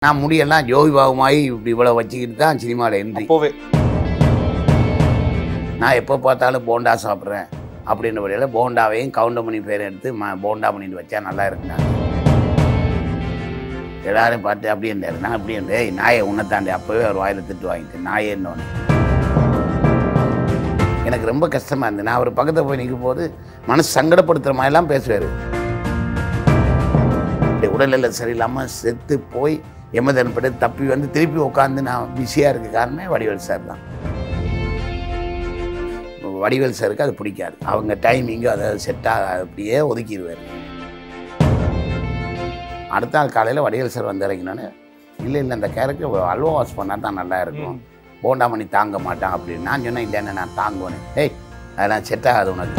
நான் முடியெல்லாம் ஜோதி பாகுமாயி இப்படி இவ்வளோ வச்சுக்கிட்டு தான் சினிமாவில் என்ட்ரி அப்போவே நான் எப்போ பார்த்தாலும் போண்டா சாப்பிட்றேன் அப்படின்ற வழியில் போண்டாவையும் கவுண்டமணி பேர் எடுத்து ம போண்டாமணின்னு வச்சா நல்லா இருக்குனாங்க எல்லாரும் பார்த்து அப்படின்றாரு நான் அப்படியே நாயை உன்னைத்தாண்டி அப்போவே ஒரு வாயில் திட்டு வாங்கிட்டேன் நாயே இன்னொன்று எனக்கு ரொம்ப கஷ்டமாக இருந்தது நான் அவர் பக்கத்தில் போய் நிற்கும் போது மனசு சங்கடப்படுத்துகிற மாதிரிலாம் பேசுவார் இப்படி உடல்நிலை சரியில்லாமல் செத்து போய் எமதன்பட்டு தப்பி வந்து திருப்பி உட்காந்து நான் பிஸியாக இருக்க காரணமே வடிவேல் சார் தான் வடிவேல் சாருக்கு அது பிடிக்காது அவங்க டைமிங்கு அதை செட் ஆக அப்படியே ஒதுக்கிடுவார் அடுத்த நாள் காலையில் வடிவேல் சார் வந்து இறங்கினோன்னே இல்லை இல்லை இந்த கேரக்டர் அல்வா வாஷ் பண்ணால் தான் நல்லா இருக்கும் போண்டாமணி தாங்க மாட்டான் அப்படின்னு நான் சொன்னேன் இல்லைன்னு நான் தாங்குவேன் ஏய் அதெல்லாம் செட் ஆகாது உனக்கு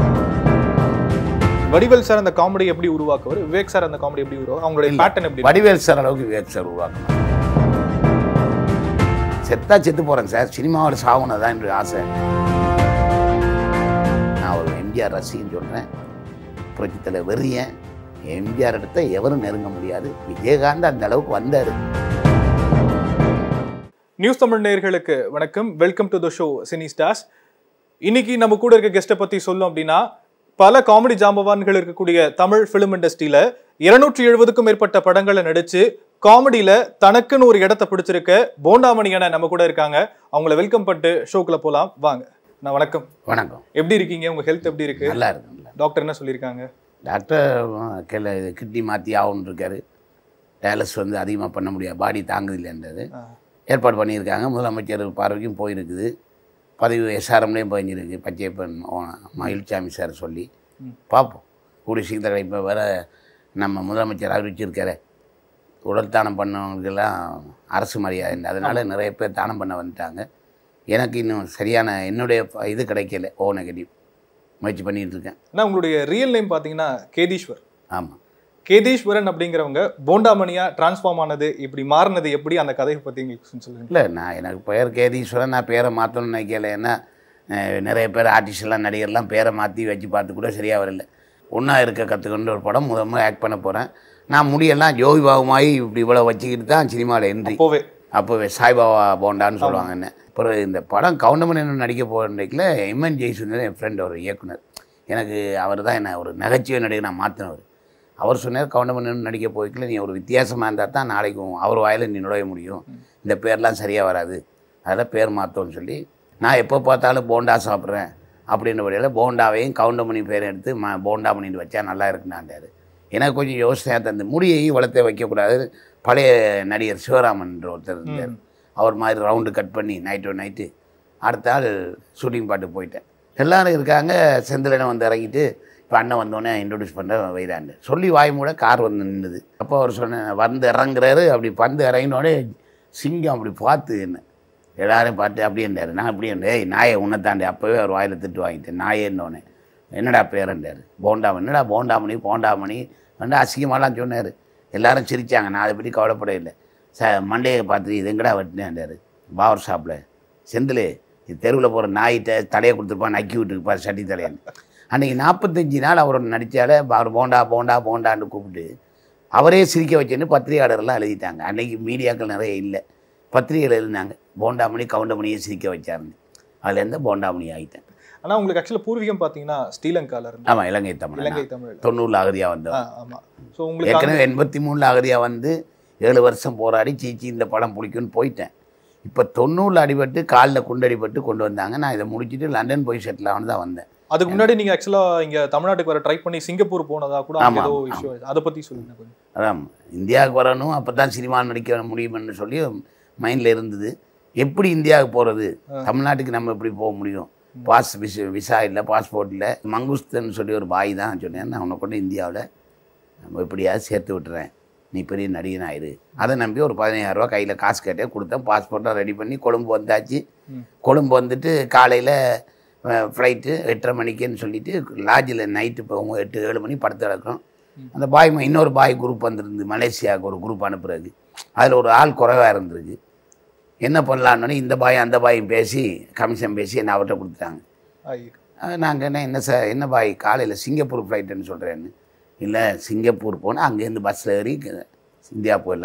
வடிவேல் சார் அந்த காமெடி எப்படி உருவாக்குவார் விவேக் சார் அந்த காமெடி எப்படி உருவாக்கு அவங்களுடைய இல்ல. பேட்டர்ன் எப்படி வடிவேல் சார் அளவுக்கு விவேக் சார் உருவாக்கணும் செத்தா செத்து போகிறேன் சார் சினிமாவோட சாகணும் தான் என்று ஆசை நான் ஒரு எம்ஜிஆர் ரசிகன்னு சொல்கிறேன் புரட்சித்தில் வெறியன் எம்ஜிஆர் இடத்த எவரும் நெருங்க முடியாது விஜயகாந்த் அந்த அளவுக்கு வந்தார் நியூஸ் தமிழ் நேயர்களுக்கு வணக்கம் welcome to the show cine stars இன்னைக்கு நம்ம கூட இருக்க கெஸ்ட்டை பத்தி சொல்லும் அப்படின்னா பல காமெடி ஜாம்பவான்கள் இருக்கக்கூடிய தமிழ் ஃபிலிம் இண்டஸ்ட்ரியில இருநூற்றி எழுபதுக்கும் மேற்பட்ட படங்களை நடிச்சு காமெடியில தனக்குன்னு ஒரு இடத்த பிடிச்சிருக்க போண்டாமணி அண்ணன் நம்ம கூட இருக்காங்க அவங்கள வெல்கம் பண்ணிட்டு ஷோக்குள்ள போலாம் வாங்க நான் வணக்கம் வணக்கம் எப்படி இருக்கீங்க உங்க ஹெல்த் எப்படி இருக்கு நல்லா இருக்குங்களா டாக்டர் என்ன சொல்லியிருக்காங்க டாக்டர் கிள கிட்னி மாற்றி ஆகணும்னு இருக்காரு டயாலிஸ் வந்து அதிகமாக பண்ண முடியாது பாடி தாங்குதில்லைன்றது ஆ. ஏற்பாடு பண்ணியிருக்காங்க முதலமைச்சர் பார்வைக்கும் போயிருக்குது பதிவு எஸ்ஆர்எம்லேயும் பதிஞ்சிருக்கு பச்சையப்பன் ஓ- மகிழ்ச்சாமி சார் சொல்லி ம். பார்ப்போம் கூடிய சீக்கிரம் இப்போ வேற நம்ம முதலமைச்சர் அறிவிச்சிருக்காரு உடல் தானம் பண்ணவங்களுக்கெல்லாம் அரசு மரியாதை அதனால நிறைய பேர் தானம் பண்ண வந்துட்டாங்க எனக்கு இன்னும் சரியான என்னுடைய ப- இது கிடைக்கல ஓ நெகட்டிவ் முயற்சி பண்ணிட்டு இருக்கேன் ஆனா உங்களுடைய ரியல் நேம் பாத்தீங்கன்னா கேதீஸ்வர் ஆமாம் கேதீஸ்வரன் அப்படிங்கிறவங்க போண்டாமணியா டிரான்ஸ்ஃபார்ம் ஆனது இப்படி மாறினது எப்படி அந்த கதையை பத்தி எங்களுக்கு சொல்லுங்க இல்லை நான் எனக்கு பெயர் கேதீஸ்வரன் நான் பேரை மாற்றணும்னு நினைக்கல ஏன்னா அஹ், நிறைய பேர் ஆர்டிஸ்ட்லாம் நடிகர்லாம் பேரை மாற்றி வச்சு பார்த்து கூட சரியாக வரல ஒன்றா இருக்க கற்றுக்கொண்டு ஒரு படம் முதல் முறை ஆக்ட் பண்ண போகிறேன் நான் முடியெல்லாம் ஜோதி பாகுமாயி இப்படி இவ்வளோ வச்சுக்கிட்டு தான் சினிமாவில் என்ட்ரி அப்போவே அப்போவே சாய்பாபா போண்டான்னு சொல்லுவாங்க என்ன அப்புறம் இந்த படம் கவுண்டமணி நடிக்க போகிறதுல எம்என் ஜெய்சுந்தர் என் ஃப்ரெண்ட் ஒரு இயக்குனர் எனக்கு அவர் தான் என்ன ஒரு நகைச்சுவை நடிகை நான் மாற்றினவர் அவர் சொன்னார் கவுண்டமணி நடிக்க போய்க்கல நீ ஒரு வித்தியாசமாக இருந்தால் தான் நாளைக்கு உன் அவர் வாயில் நீ நுழைய முடியும் இந்த பேர்லாம் சரியாக வராது அதெல்லாம் பேர் மாற்றோன்னு சொல்லி நான் எப்போ பார்த்தாலும் போண்டா சாப்பிட்றேன் அப்படின்ற வழியில் போண்டாவையும் கவுண்டமணி பேர் எடுத்து ம போண்டாமணின்னு வச்சா நல்லா இருக்குன்னாண்டாரு எனக்கு கொஞ்சம் யோசனையாக தந்து முடியையும் வளர்த்த வைக்கக்கூடாது பழைய நடிகர் சிவராமன்ற ஒருத்தர் இருந்தார் அவர் மாதிரி ரவுண்டு கட் பண்ணி நைட்டு நைட்டு அடுத்த நாள் ஷூட்டிங் பாட்டு போயிட்டேன் எல்லாரும் இருக்காங்க செந்திலனை வந்து இறங்கிட்டு இப்போ அண்ணன் வந்தோடனே இன்ட்ரடியூஸ் பண்ண வைதாண்டு சொல்லி வாய் மூட கார் வந்து நின்றுது அப்போ அவர் சொன்ன வந்து இறங்குறாரு அப்படி வந்து இறங்கினோடனே சிங்கம் அப்படி பார்த்து என்ன எல்லாரையும் பார்த்து அப்படின்றாரு நான் அப்படியே ஏய் நாயை உன்னைத்தாண்டி அப்போவே அவர் வாயில் திட்டு வாங்கிட்டேன் நாயேன்னொன்னே என்னடா பேரண்டாரு போண்டாமணி என்னடா போண்டாமணி போண்டாமணி வந்து அசிங்கமாலாம் சொன்னார் எல்லாரும் சிரித்தாங்க நான் அதை பற்றி கவலைப்பட இல்லை ச மண்டையை பார்த்துட்டு இது எங்கடா வெட்டினேன்டாரு பாவர் ஷாப்பில் செந்தில் இது தெருவில் போகிற நாயிட்ட தலையை கொடுத்துருப்பான் நக்கி விட்டுருப்பார் சட்டி தலையன்னு அன்றைக்கி நாற்பத்தஞ்சு நாள் அவரோட நடித்தால அவர் போண்டா போண்டா போண்டான்னு கூப்பிட்டு அவரே சிரிக்க வச்சேன்னு பத்திரிகையாளர்லாம் எழுதிட்டாங்க அன்றைக்கி மீடியாக்கள் நிறைய இல்லை பத்திரிகைகள் எழுதினாங்க போண்டாமணி கவுண்டமணியை சிரிக்க வச்சாருன்னு அதுலேருந்து போண்டாமணி ஆகிட்டேன் ஆனா உங்களுக்கு ஆக்சுவலா பூர்வீகம் பாத்தீங்கன்னா ஸ்ரீலங்கால இருந்து ஆமாம் இலங்கை தமிழ் இலங்கை தமிழ் தொண்ணூறில் அகதியாக வந்தோம் ஆ, ஆமா சோ உங்களுக்கு அங்க- ஏற்கனவே எண்பத்தி மூணில் அகதியாக வந்து ஏழு வருஷம் போராடி சீச்சி இந்த படம் பிடிக்கும்னு போயிட்டேன் இப்போ தொண்ணூறில் அடிபட்டு காலில் குண்டடிபட்டு கொண்டு வந்தாங்க நான் இதை முடிச்சுட்டு லண்டன் போய் செட்டில் ஆகணும் தான் வந்தேன் அதுக்கு முன்னாடி நீங்க ஆக்சுவலா இங்க தமிழ்நாட்டுக்கு வர ட்ரை பண்ணி சிங்கப்பூர் போனதா கூட அங்க ஆமா, ஏதோ ஆமா. இஷ்யூ அதை பத்தி சொல்லுங்க கொஞ்சம் அதான் இந்தியாவுக்கு வரணும் அப்போ தான் சினிமா நடிக்க முடியும்னு சொல்லி மைண்டில் இருந்தது எப்படி இந்தியாவுக்கு போகிறது தமிழ்நாட்டுக்கு நம்ம எப்படி போக முடியும் பாஸ் விசா விசா இல்லை பாஸ்போர்ட் இல்லை மங்குஸ்தன் சொல்லி ஒரு பாய் தான் சொன்னேன் நான் உன்னை கொண்டு இந்தியாவில் நம்ம எப்படியாவது சேர்த்து விட்டுறேன் நீ பெரிய நடிகன் ஆயிரு அதை நம்பி ஒரு பதினையாயிரரூவா கையில் காசு கேட்டேன் கொடுத்தேன் பாஸ்போர்ட்டை ரெடி பண்ணி கொழும்பு வந்தாச்சு ம். கொழும்பு வந்துட்டு காலையில் ஃப்ளைட்டு எட்டரை மணிக்குன்னு சொல்லிட்டு லாட்ஜில் நைட்டு போகும் எட்டு ஏழு மணி படுத்து கிடக்கும் அந்த பாய் ம- இன்னொரு பாய் குரூப் வந்திருந்து மலேசியாவுக்கு ஒரு குரூப் அனுப்புறது அதில் ஒரு ஆள் குறைவாக இருந்திருக்கு என்ன பண்ணலான்னு இந்த பாய் அந்த பாயும் பேசி கமிஷன் பேசி என்னை அவர்கிட்ட கொடுத்துட்டாங்க ஐயோ. நாங்கள் என்ன என்ன சார் என்ன பாய் காலையில் சிங்கப்பூர் ஃப்ளைட்டுன்னு சொல்கிறேன்னு இல்லை சிங்கப்பூர் போனால் அங்கேருந்து பஸ்ஸில் ஏறி க- இந்தியா போயிடலாம்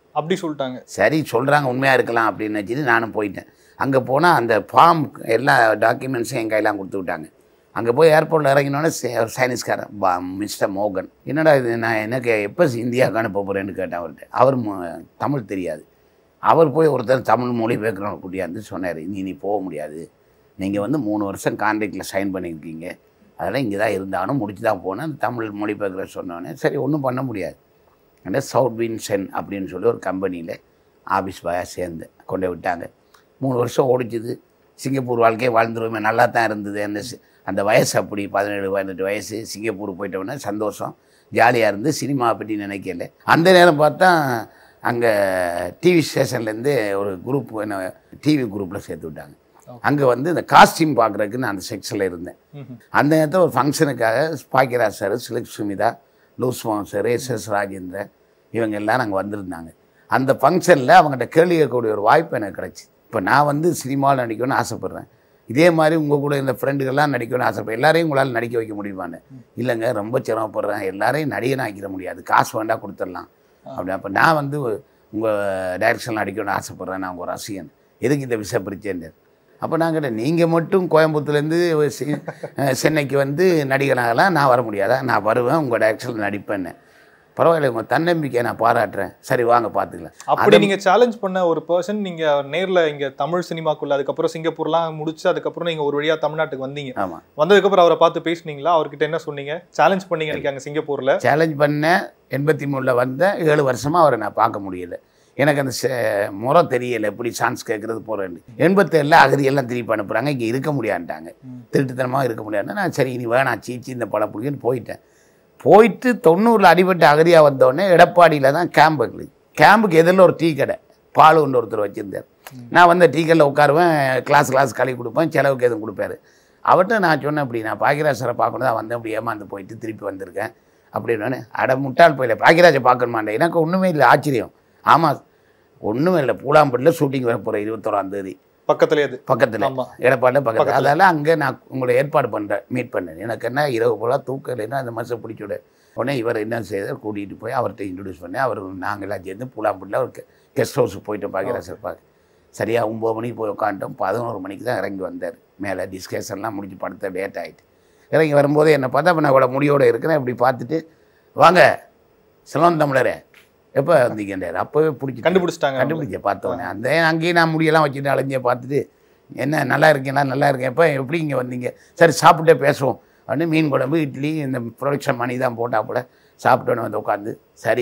அப்படி சொல்லிட்டாங்க சரி சொல்கிறாங்க உண்மையாக இருக்கலாம் அப்படின்னு நினச்சிட்டு நானும் போயிட்டேன் அங்கே போனால் அந்த ஃபார்ம் எல்லா டாக்குமெண்ட்ஸும் என் கையெல்லாம் கொடுத்து விட்டாங்க அங்கே போய் ஏர்போர்ட்டில் இறங்கினோடனே ஒரு சைனீஸ்காரன் பா மிஸ்டர் மோகன் என்னடா இது நான் எனக்கு எப்போ இந்தியாவுக்கு அனுப்ப போகிறேன்னு கேட்டேன் அவர்கிட்ட அவர் மு- தமிழ் தெரியாது அவர் போய் ஒருத்தர் தமிழ் மொழி பேக்கிறவங்க கூட்டியாந்து சொன்னார் நீ நீ போக முடியாது நீங்கள் வந்து மூணு வருஷம் கான்ட்ராக்டில் சைன் பண்ணியிருக்கீங்க அதெல்லாம் இங்கே தான் இருந்தாலும் முடிச்சு தான் போனேன் அந்த தமிழ் மொழி பேக்கிற சொன்னோன்னே சரி ஒன்றும் பண்ண முடியாது அந்த சவுத் வின் சென் அப்படின்னு சொல்லி ஒரு கம்பெனியில் ஆஃபீஸ் பாயாக சேர்ந்து கொண்டு போய் விட்டாங்க மூணு வருஷம் ஓடிச்சுது சிங்கப்பூர் வாழ்க்கையே வாழ்ந்துருவோமே நல்லா தான் இருந்தது அந்த சி- அந்த வயசு அப்படி பதினேழு பதினெட்டு வயசு சிங்கப்பூர் போயிட்டோன்னே சந்தோஷம் ஜாலியாக இருந்து சினிமாவை பற்றி நினைக்கல அந்த நேரம் பார்த்தா அங்கே டிவி ஸ்டேஷன்லேருந்து ஒரு குரூப் என்ன டிவி குரூப்பில் சேர்த்து விட்டாங்க அங்கே வந்து இந்த காஸ்டியூம் பார்க்குறதுக்கு நான் அந்த செக்ஷனில் இருந்தேன் ம்ஹும். அந்த நேரத்தில் ஒரு ஃபங்க்ஷனுக்காக பாக்கியராஜ் சார் சிலக் சுமிதா லூஸ்வான் சார் எஸ் எஸ் ராஜேந்திரன் இவங்க எல்லாம் நாங்கள் வந்திருந்தாங்க அந்த ஃபங்க்ஷனில் அவங்ககிட்ட கேள்வி கேட்கக்கூடிய ஒரு வாய்ப்பு எனக்கு கிடச்சி இப்போ நான் வந்து சினிமாவில் நடிக்கணும்னு ஆசைப்பட்றேன் இதே மாதிரி உங்கள் கூட இந்த ஃப்ரெண்டுகள்லாம் நடிக்கணும்னு ஆசைப்படுறேன் எல்லாரையும் உங்களால் நடிக்க வைக்க முடியுமான்னு இல்லைங்க ரொம்ப சிரமப்படுறேன் எல்லாரையும் நடிகன் ஆக்கிட முடியாது காசு வேண்டா கொடுத்துடலாம் அப்படி அப்போ நான் வந்து உங்கள் டைரக்ஷனில் நடிக்கணும்னு ஆசைப்பட்றேன் நான் உங்கள் ரசிகன் எதுக்கு இந்த விஷயம் பிரிச்சேன்னு அப்போ நான் கேட்டேன் நீங்கள் மட்டும் கோயம்புத்தூர்லேருந்து சி- அஹ் சென்னைக்கு வந்து நடிகனாகலாம் நான் வர முடியாதா நான் வருவேன் உங்கள் டைரக்ஷனில் நடிப்பேன்னு பரவாயில்ல உங்கள் தன்னம்பிக்கையை நான் பாராட்டுறேன் சரி வாங்க பார்த்துக்கலாம் அப்படி நீங்க சேலஞ்ச் பண்ண ஒரு பர்சன் நீங்க நேர்ல இங்க தமிழ் சினிமாக்குள்ள அதுக்கப்புறம் சிங்கப்பூர்லாம் முடிச்சு அதுக்கப்புறம் நீங்க ஒரு வழியா தமிழ்நாட்டுக்கு வந்தீங்க ஆமாம் வந்ததுக்கு அப்புறம் அவரை பார்த்து பேசுனீங்களா அவர்கிட்ட என்ன சொன்னீங்க சேலஞ்ச் பண்ணீங்க எனக்கு அங்க சிங்கப்பூர்ல சேலஞ்ச் பண்ணேன் எண்பத்தி மூணில் வந்தேன் ஏழு வருஷமாக அவரை நான் பார்க்க முடியல எனக்கு அந்த செ- முறை தெரியலை எப்படி சான்ஸ் கேட்குறது போகிறேன்னு எண்பத்தேழில் அகதியெல்லாம் திருப்பி அனுப்புகிறாங்க இங்கே இருக்க முடியான்ட்டாங்க ம். திருட்டுத்தனமாக இருக்க முடியாதுன்னா நான் சரி இனி வேணாம் சீச்சி இந்த படம் பிடிக்குன்னு போயிட்டேன் போயிட்டு தொண்ணூறில் அடிபட்டு அகதியாக வந்தோடனே எடப்பாடியில் தான் கேம்ப் இருக்குது கேம்புக்கு எதிரில் ஒரு டீ கடை பால் ஒன்று ஒருத்தர் வச்சுருந்தார் நான் வந்து டீ கடையில் உட்காருவேன் கிளாஸ் கிளாஸ் கழுவி கொடுப்பேன் செலவுக்கு எதுவும் கொடுப்பாரு அவர்கிட்ட நான் சொன்னேன் அப்படி நான் பாக்கியராஜ் சாரை பார்க்கணும் தான் வந்தேன் அப்படி ஏமாந்து போயிட்டு திருப்பி வந்திருக்கேன் அப்படின்னு அட முட்டாள் போயில பாக்கியராஜை பார்க்கணுமாண்டே எனக்கு ஒன்றுமே இல்லை ஆச்சரியம் ஆமாம் ஒன்றுமே இல்லை பூலாம்பட்டில் ஷூட்டிங் வர போகிறேன் இருபத்தோராம் தேதி பக்கத்துலயே அது பக்கத்தில் ஆமா எடப்பாடியில் பக்கத்தில் பக்கத்துல. அதெல்லாம் அங்கே நான் உங்களை ஏற்பாடு பண்ணுறேன் மீட் பண்ணேன் எனக்கு என்ன இரவு போல தூக்கம் இல்லைன்னா அந்த மனுஷன் பிடிச்சுட உடனே இவர் என்ன செய்தார் கூட்டிகிட்டு போய் அவர்கிட்ட இன்ட்ரடியூஸ் பண்ணி அவர் நாங்களாம் சேர்ந்து புலாம்புள்ள ஒரு கெஸ்ட் ஹவுஸுக்கு போயிட்டு பாக்கியராஜர் பார்க்க சரியாக ஒம்பது மணிக்கு போய் உட்காந்துட்டோம் பதினோரு மணிக்கு தான் இறங்கி வந்தார் மேலே டிஸ்கஷன்லாம் முடிஞ்சு படுத்த லேட் ஆகிட்டு இறங்கி வரும்போது என்னை பார்த்தா அப்போ நான் இவ்வளோ முடியோடு இருக்கிறேன் இப்படி பார்த்துட்டு வாங்க சிலவன் தமிழரே எப்போ வந்தீங்கன்றார் அப்போவே பிடிச்சி கண்டுபிடிச்சிட்டாங்க கண்டுபிடிச்ச பார்த்தோன்னே அந்த அங்கேயும் நான் முடியெல்லாம் வச்சுட்டு அலைஞ்ச பார்த்துட்டு என்ன நல்லா இருக்கீங்களா நல்லா இருக்கேன் எப்போ எப்படி இங்கே வந்தீங்க சரி சாப்பிட்டே பேசுவோம் அப்படின்னு மீன் குழம்பு இட்லி இந்த ப்ரொடக்ஷன் மணி தான் போட்டா போல சாப்பிட்டோன்னு வந்து உட்காந்து சரி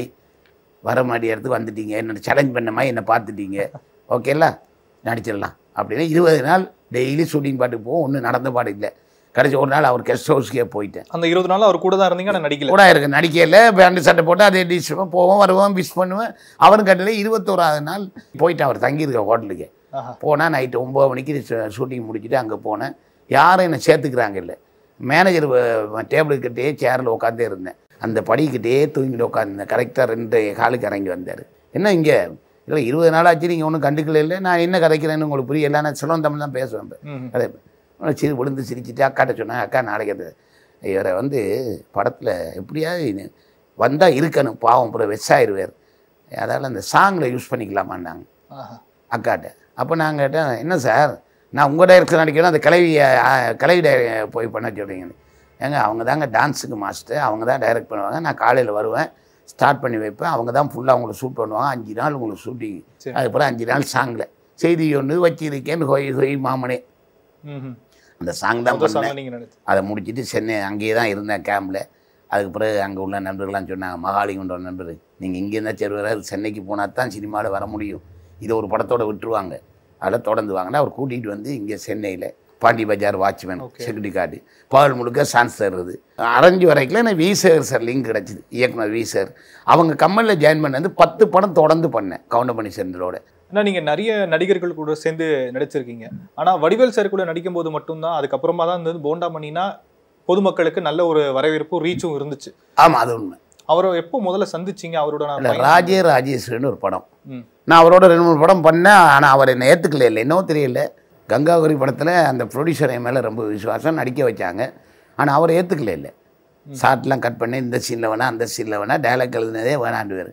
வர மாதிரி இடத்துக்கு வந்துட்டீங்க என்ன சேலஞ்ச் பண்ண மாதிரி என்னை பார்த்துட்டீங்க ஓகேல நடிச்சிடலாம் அப்படின்னு இருபது நாள் டெய்லி ஷூட்டிங் பாட்டுக்கு போவோம் ஒன்றும் நடந்த பாடு இல்லை கடைசி ஒரு நாள் அவர் கெஸ்ட் ஹவுஸ்க்கே போயிட்டேன் அந்த இருபது நாள் அவர் கூட தான் இருந்தீங்க ஆனா நடிக்கல கூட இருக்கு நடிக்கையில் பேண்ட் சட்டை போட்டு அதே டிஷ் போவோம் வருவோம் விஷ் பண்ணுவேன் அவரும் கட்டில இருபத்தோராவது நாள் போயிட்டு அவர் தங்கியிருக்க ஹோட்டலுக்கு ஆஹா. போனால் நைட்டு ஒம்பது மணிக்கு ஷூட்டிங் முடிச்சுட்டு அங்கே போனேன் யாரும் என்னை சேர்த்துக்கிறாங்க இல்லை மேனேஜர் டேபிளுக்கிட்டே சேரில் உட்காந்தே இருந்தேன் அந்த படிக்கிட்டே தூங்கிட்டு உட்காந்துருந்தேன் கரெக்டாக ரெண்டு காலுக்கு இறங்கி வந்தார் என்ன இங்கே இல்லை இருபது நாள் ஆச்சு நீங்கள் ஒன்றும் கண்டுக்கல இல்லை நான் என்ன கதைக்கிறேன்னு உங்களுக்கு புரியல நான் சிலோன் தமிழ் தான் பேசுவேன் இப்ப. ம். அதே அவனை சிரி விழுந்து சிரிச்சிட்டு அக்காட்ட சொன்னேன் அக்கா நாளைக்கு அது இவரை வந்து படத்தில் எப்படியாவது வந்தால் இருக்கணும் பாவம் அப்புறம் வெஸ்ஸாயிருவார் அதால் அந்த சாங்கில் யூஸ் பண்ணிக்கலாமான்னாங்க ஆஹா. அக்காட்ட அப்போ நான் கேட்டேன் என்ன சார் நான் உங்கள் டைரக்ஷன் நடிக்கணும் அந்த கிளவி அஹ், கிளவி டை போய் பண்ண சொல்கிறீங்க ஏங்க அவங்க தாங்க டான்ஸுக்கு மாஸ்டர் அவங்க தான் டைரக்ட் பண்ணுவாங்க நான் காலையில் வருவேன் ஸ்டார்ட் பண்ணி வைப்பேன் அவங்க தான் ஃபுல்லாக உங்களுக்கு ஷூட் பண்ணுவாங்க அஞ்சு நாள் உங்களுக்கு ஷூட்டிங் சரி. அதுக்கப்புறம் அஞ்சு நாள் சாங்கில் செய்தி ஒன்று வச்சிருக்கேன்னு ஹொய் ஹொய் மாமனே ம்ஹும். அந்த சாங் தான் முதல் பண்ணேன் song நீங்க நினைச்சு அதை முடிச்சிட்டு சென்னை அங்கேயே தான் இருந்தேன் கேம்பில் அதுக்கு பிறகு அங்கே உள்ள நண்பர்கள்லாம் சொன்னாங்க மகாலிங்கன்ற நண்பர் நீங்கள் இங்கே இருந்தால் சரி வராது சென்னைக்கு போனால் தான் சினிமாவில் வர முடியும் இதை ஒரு படத்தோட விட்டுருவாங்க அதில் தொடர்ந்து வாங்கினா அவர் கூட்டிகிட்டு வந்து இங்கே சென்னையில் Pondy Bazaar watchman Okay. Security guard பகல் முழுக்க சான்ஸ் தருது அரைஞ்சு வரைக்கும் எனக்கு வி சார் சார் லிங்க் கிடச்சிது இயக்குனர் வி சார் அவங்க கம்பெனியில் ஜாயின் பண்ண வந்து பத்து படம் தொடர்ந்து பண்ணேன் கவுண்டமணி செந்திலோட ஆனா நீங்க நிறைய நடிகர்கள் கூட சேர்ந்து நடிச்சிருக்கீங்க ஆனா வடிவேல் சார் கூட நடிக்கும் போது மட்டும்தான் அதுக்கப்புறமா தான் வந்து போண்டா மணினா பொதுமக்களுக்கு நல்ல ஒரு வரவேற்பும் ரீச்சும் இருந்துச்சு ஆமாம் அது உண்மை அவரை எப்போ முதல்ல சந்திச்சீங்க அவரோட நான் இல்லை பயணம் ராஜே ராஜேஸ்வரின்னு ஒரு படம் ம். நான் அவரோட ரெண்டு மூணு படம் பண்ணேன் ஆனால் அவர் என்னை ஏற்றுக்கல இல்லை என்னவோ தெரியல கங்காகுரி படத்தில் அந்த ப்ரொடியூசர் என் மேலே ரொம்ப விசுவாசம் நடிக்க வச்சாங்க ஆனால் அவர் ஏற்றுக்கல இல்லை ஷார்ட்லாம் கட் பண்ணி இந்த சீனில் வேணா அந்த சீனில் வேணா டைலாக் எழுதுனதே வேணாண்டுவார்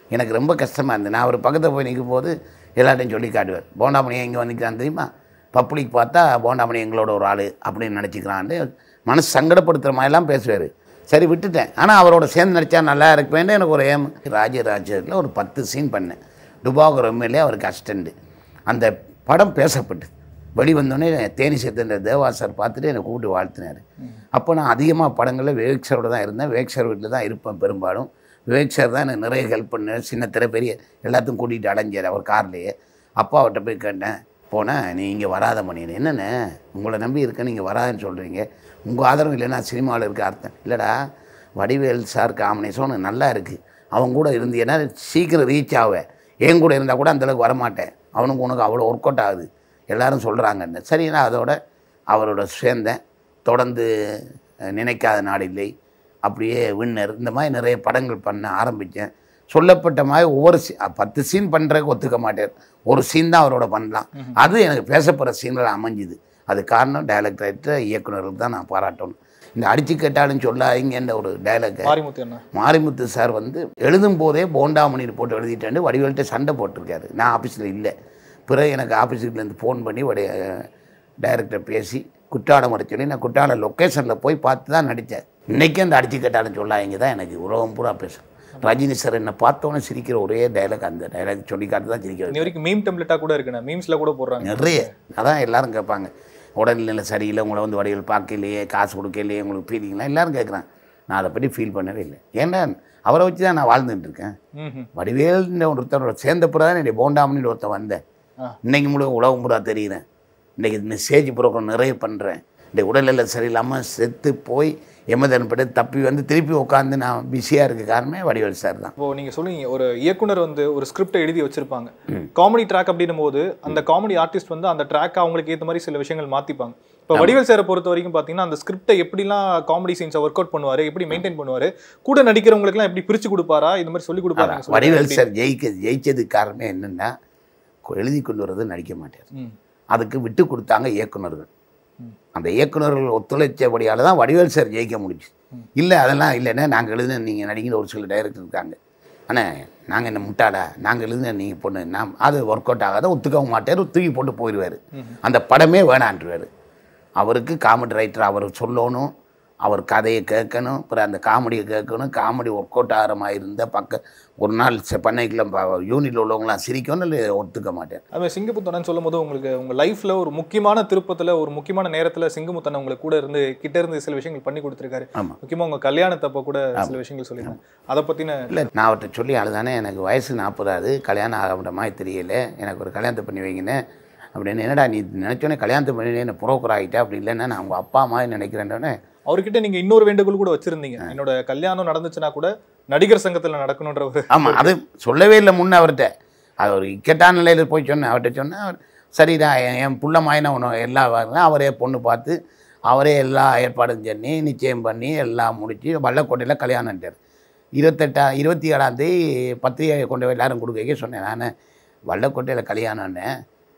எனக்கு ரொம்ப கஷ்டமாக இருந்தது நான் அவர் பக்கத்தில் போய் நிற்கும் போது எல்லார்ட்டையும் சொல்லி காட்டுவார் போண்டாமணி எங்கே வந்துக்கிறான் தெரியுமா பப்ளிக் பார்த்தா போண்டாமணி எங்களோட ஒரு ஆள் அப்படின்னு நினச்சிக்கிறான்னு மனசு சங்கடப்படுத்துகிற மாதிரிலாம் பேசுவார் சரி விட்டுட்டேன் ஆனால் அவரோட சேர்ந்து நடித்தா நல்லா இருப்பேன்னு எனக்கு ஒரு ஏம் ராஜராஜரில் ஒரு பத்து சீன் பண்ணேன் டுபாகர் எம்எல்ஏ அவருக்கு அசிஸ்டண்ட்டு அந்த படம் பேசப்பட்டது வெளிவந்தோடனே தேனி சேர்த்த தேவா சார் பார்த்துட்டு என்னை கூப்பிட்டு வாழ்த்தினார் அப்போ நான் அதிகமாக படங்களில் விவேக் சாரோட தான் இருந்தேன் விவேக் சார் வீட்டில் தான் இருப்பேன் பெரும்பாலும் விவேக் சார் தான் எனக்கு நிறைய ஹெல்ப் பண்ணார் சின்ன திரை பெரிய எல்லாத்தையும் கூட்டிகிட்டு அடைஞ்சார் அவர் கார்லேயே அப்பா அவர்கிட்ட போய் கேட்டேன் போனேன் நீ இங்கே வராத மணியன் என்னென்ன உங்களை நம்பி இருக்கேன் நீங்கள் வராதுன்னு சொல்கிறீங்க உங்கள் ஆதரவு இல்லைன்னா சினிமாவில் இருக்க அர்த்தம் இல்லைடா வடிவேல் சார் காம்பினேஷன் உனக்கு நல்லா இருக்குது அவன் கூட இருந்தீங்கன்னா சீக்கிரம் ரீச் ஆவேன் என் கூட இருந்தால் கூட அந்தளவுக்கு வரமாட்டேன் அவனுக்கு உனக்கு அவ்வளோ ஒர்க் அவுட் ஆகுது எல்லாரும் சொல்கிறாங்கன்னு சரி நான் அதோட அவரோட சேர்ந்தேன் தொடர்ந்து அஹ், நினைக்காத நாடில்லை அப்படியே வின்னர் இந்த மாதிரி நிறைய படங்கள் பண்ண ஆரம்பித்தேன் சொல்லப்பட்ட மாதிரி ஒவ்வொரு சீ பத்து சீன் பண்ணுறதுக்கு ஒத்துக்க மாட்டேன் ஒரு சீன் தான் அவரோட பண்ணலாம் அது எனக்கு பேசப்படுற சீன்கள் அமைஞ்சுது அது காரணம் டைரக்ட் ரைட்டர் இயக்குனருக்கு தான் நான் பாராட்டணும் இந்த அடிச்சு கேட்டாலும் சொல்லாதீங்கன்ற ஒரு டைலாக் மாரிமுத்து அண்ணா மாரிமுத்து சார் வந்து எழுதும் போதே போண்டாமணின்னு போட்டு எழுதிட்டேன்னு வடிவேல்கிட்ட சண்டை போட்டிருக்காரு நான் ஆஃபீஸில் இல்லை பிறகு எனக்கு ஆஃபீஸுக்குலேருந்து ஃபோன் பண்ணி வடைய டைரக்டர் பேசி குற்றாலம் வர சொல்லி நான் குற்றாலம் லொக்கேஷனில் போய் பார்த்து தான் நடித்தேன் இன்றைக்கி அந்த அடிச்சு கேட்டாலும் சொல்லாதீங்க தான் எனக்கு உலகம் பூரா பேசும் ரஜினி சார் என்னை பார்த்தோன்னே சிரிக்கிற ஒரே டைலாக் அந்த டைலாக் சொல்லி காட்டு தான் சிரிக்கிறது இன்னி வரைக்கும் மீம் டெம்ப்ளெட்டா கூட இருக்குண்ணா மீம்ஸ்ல கூட போடுறாங்க நிறைய அதான் எல்லாரும் கேட்பாங்க உடல்நிலை சரியில்லை உங்களை வந்து வடிவில் பார்க்கலையே காசு கொடுக்கலையே உங்களுக்கு ஃபீலிங்லாம் எல்லாரும் கேட்குறான் நான் அதை பற்றி ஃபீல் பண்ணவே இல்லை ஏன்னா அவரை வச்சு தான் நான் வாழ்ந்துட்டு இருக்கேன் ம்ஹும். வடிவேல்ன்ற ஒருத்தரோட சேர்ந்த பிறகு தான் என்னுடைய போண்டாமணின்னு ஒருத்தன் வந்தேன் ஆ. இன்னைக்கு முழுக்க உலகம் பூரா தெரியுறேன் இன்றைக்கி இந்த ஸ்டேஜ் ப்ரோக்ராம் நிறைய பண்ணுறேன் இந்த உடல்நிலை சரியில்லாமல் செத்து போய் எமதன்பட்டு தப்பி வந்து திருப்பி உட்காந்து நான் பிஸியாக இருக்க காரணமே வடிவேல் சார் தான் இப்போ நீங்க சொல்லுங்க ஒரு இயக்குனர் வந்து ஒரு ஸ்கிரிப்டை எழுதி வச்சிருப்பாங்க காமெடி ட்ராக் அப்படின்னும் போது அந்த காமெடி ஆர்டிஸ்ட் வந்து அந்த ட்ராக் அவங்களுக்கு ஏத்த மாதிரி சில விஷயங்கள் மாத்திப்பாங்க இப்போ வடிவேல் சாரை பொறுத்த வரைக்கும் பாத்தீங்கன்னா அந்த ஸ்கிரிப்டை எப்படிலாம் காமெடி சீன்ஸை ஒர்க் அவுட் பண்ணுவாரு எப்படி மெயின்டைன் பண்ணுவாரு கூட நடிக்கிறவங்களுக்குலாம் எப்படி பிரிச்சு கொடுப்பாரா இந்த மாதிரி சொல்லி கொடுப்பாரு அதான், வடிவேல் சார் ஜெயிக்க ஜெயிச்சதுக்கு காரணமே என்னென்னா எழுதி கொண்டு வர்றது நடிக்க மாட்டார் ம். அதுக்கு விட்டு கொடுத்தாங்க இயக்குனர்கள் ம். அந்த இயக்குனர்கள் ஒத்துழைச்சபடியால் தான் வடிவேல் சார் ஜெயிக்க முடிச்சு இல்லை அதெல்லாம் இல்லைன்னா நாங்கள் எழுதின நீங்கள் நடிக்கிற ஒரு சில டைரக்டர் இருக்காங்க ஆனால் நாங்கள் என்ன முட்டாளா நாங்கள் எழுதின நீங்கள் பொண்ணு நான் அது ஒர்க் அவுட் ஆகாத ஒத்துக்கவும் மாட்டார் தூக்கி போட்டு போயிடுவார் அந்த படமே வேணான்றுவார் அவருக்கு காமெடி ரைட்டர் அவர் சொல்லணும் அவர் கதையை கேட்கணும் அப்புறம் அந்த காமெடியை கேட்கணும் காமெடி ஒர்க் அவுட் ஆகிற மாதிரி இருந்தால் பக்க ஒரு நாள் பண்ணைக்குள்ள யூனிட்டில் உள்ளவங்களாம் சிரிக்கணும் இல்லை ஒத்துக்க மாட்டேன் அதுமாதிரி சிங்கமுத்தனன் சொல்லும் போது உங்களுக்கு உங்க லைஃப்ல ஒரு முக்கியமான திருப்பத்துல ஒரு முக்கியமான நேரத்துல சிங்கமுத்தனன் உங்களுக்கு கூட இருந்து கிட்ட இருந்து சில விஷயங்கள் பண்ணி கொடுத்துருக்காரு ஆமாம் முக்கியமா உங்க கல்யாணத்தப்ப கூட சில விஷயங்கள் சொல்லியிருந்தாங்க அதை பத்தின இல்லை நான் அவர்கிட்ட சொல்லி அழுதானே எனக்கு வயசு நாற்பதாது கல்யாணம் ஆகிற மாதிரி தெரியல எனக்கு ஒரு கல்யாணத்தை பண்ணி வைங்கன்னு அப்படின்னு என்னடா நீ நினச்சோன்னே கல்யாணத்தை பண்ணி என்ன புரோக்கர் ஆகிட்டா அப்படி இல்லைன்னா நான் உங்கள் அப்பா மாதிரி நினைக்கிறேன்னே அவர்கிட்ட நீங்க இன்னொரு வேண்டுகோள் கூட வச்சிருந்தீங்க என்னோட கல்யாணம் நடந்துச்சுன்னா கூட நடிகர் சங்கத்துல நடக்கணுன்ற ஒரு ஆமாம் அது சொல்லவே இல்லை முன்ன அவர்கிட்ட அது ஒரு இக்கட்டான நிலையில் போய் சொன்னேன் அவர்கிட்ட சொன்னேன் அவர் சரிடா என் என் புள்ள மாயின ஒன்று எல்லாம் வரேன் அவரே பொண்ணு பார்த்து அவரே எல்லா ஏற்பாடும் பண்ணி நிச்சயம் பண்ணி எல்லாம் முடித்து வல்லக்கோட்டையில் கல்யாணம்ட்டார் இருபத்தெட்டா இருபத்தி ஏழாந்தேதி பத்திரிகை கொண்டு போய் எல்லாரும் கொடுக்க வைக்க சொன்னேன் நான் வல்லக்கோட்டையில் கல்யாணம்னு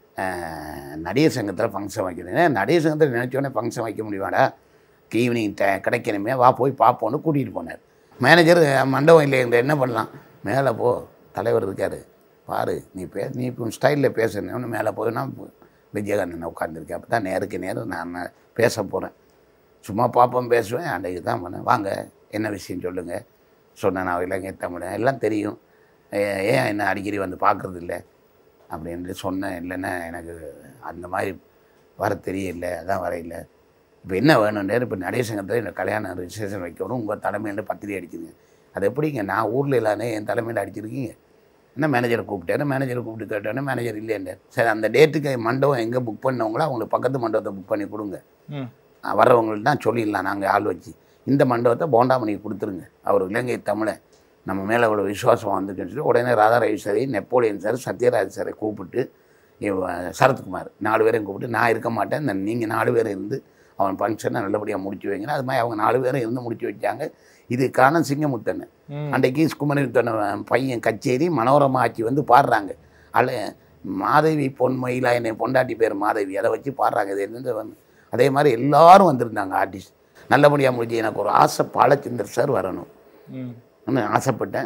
அஹ், நடிகர் சங்கத்தில் ஃபங்க்ஷன் வைக்கிறேன் நடிகர் சங்கத்தில் நினச்சோடனே ஃபங்க்ஷன் வைக்க முடியுமாடா ஈவினிங் ட கிடைக்கணுமே வா போய் பார்ப்போன்னு கூட்டிகிட்டு போனார் மேனேஜர் மண்டபம் இல்லை எங்களை என்ன பண்ணலாம் மேலே போ தலைவர் இருக்கார் பாரு நீ பே நீ இப்போ ஸ்டைலில் பேசணும்னு மேலே போய் நான் விஜயகாந்தன் உட்காந்துருக்கேன் அப்போ தான் நேருக்கு நேரம் நான் பேச போகிறேன் சும்மா பார்ப்போம் பேசுவேன் அன்றைக்கு தான் பண்ணேன் வாங்க என்ன விஷயம் சொல்லுங்கள் சொன்னேன் நான் இலங்கை தமிழன் எல்லாம் தெரியும் ஏ- ஏன் என்ன அடிக்கடி வந்து பார்க்குறது இல்லை அப்படின்ட்டு சொன்னேன் இல்லைன்னா எனக்கு அந்த மாதிரி வர தெரியல அதான் வரையில இப்போ என்ன வேணும்னு இப்போ நடை சங்கத்தில் இந்த கல்யாணம் ரிஜிஸ்ட்ரேஷன் வைக்கணும் உங்கள் தலைமையில் பத்திரிகை அடிச்சுங்க அது எப்படிங்க நான் ஊரில் இல்லானே என் தலைமையில் அடிச்சிருக்கீங்க என்ன மேனேஜரை கூப்பிட்டாரு மேனேஜரை கூப்பிட்டு கேட்டோன்னே மேனேஜர் இல்லைன்றார் சரி அந்த டேட்டுக்கு மண்டபம் எங்கே புக் பண்ணவங்களோ அவங்களுக்கு பக்கத்து மண்டபத்தை புக் பண்ணி கொடுங்க ம். அஹ் வர்றவங்கள்ட்ட தான் சொல்லிடலாம் நாங்கள் ஆள் வச்சு இந்த மண்டபத்தை போண்டாமணிக்கு கொடுத்துருங்க அவர் இலங்கை தமிழன் நம்ம மேலே அவ்வளோ விசுவாசம் வந்துக்குன்னு சொல்லி உடனே ராதாரவி சாரை நெப்போலியன் சார் சத்யராஜ் சாரை கூப்பிட்டு இவ- சரத்குமார் நாலு பேரையும் கூப்பிட்டு நான் இருக்க மாட்டேன் இந்த நீங்கள் நாலு பேர் இருந்து அவன் ஃபங்க்ஷனை நல்லபடியாக முடிச்சு வைங்கன்னு அது மாதிரி அவங்க நாலு பேரும் இருந்து முடிச்சு வச்சாங்க இது காரணம் சிங்கமுத்தன் ம். அன்றைக்கு குமரத்தன பையன் கச்சேரி மனோரமா ஆட்சி வந்து பாடுறாங்க அல்ல மாதவி பொன் மயிலா என்னை பொண்டாட்டி பேர் மாதவி அதை வச்சு பாடுறாங்க இது என்னது வந்து அதே மாதிரி எல்லாரும் வந்திருந்தாங்க ஆர்டிஸ்ட் நல்லபடியாக முடிஞ்சு எனக்கு ஒரு ஆசை பாலச்சந்தர் சார் வரணும் ம். நான் ஆசைப்பட்டேன்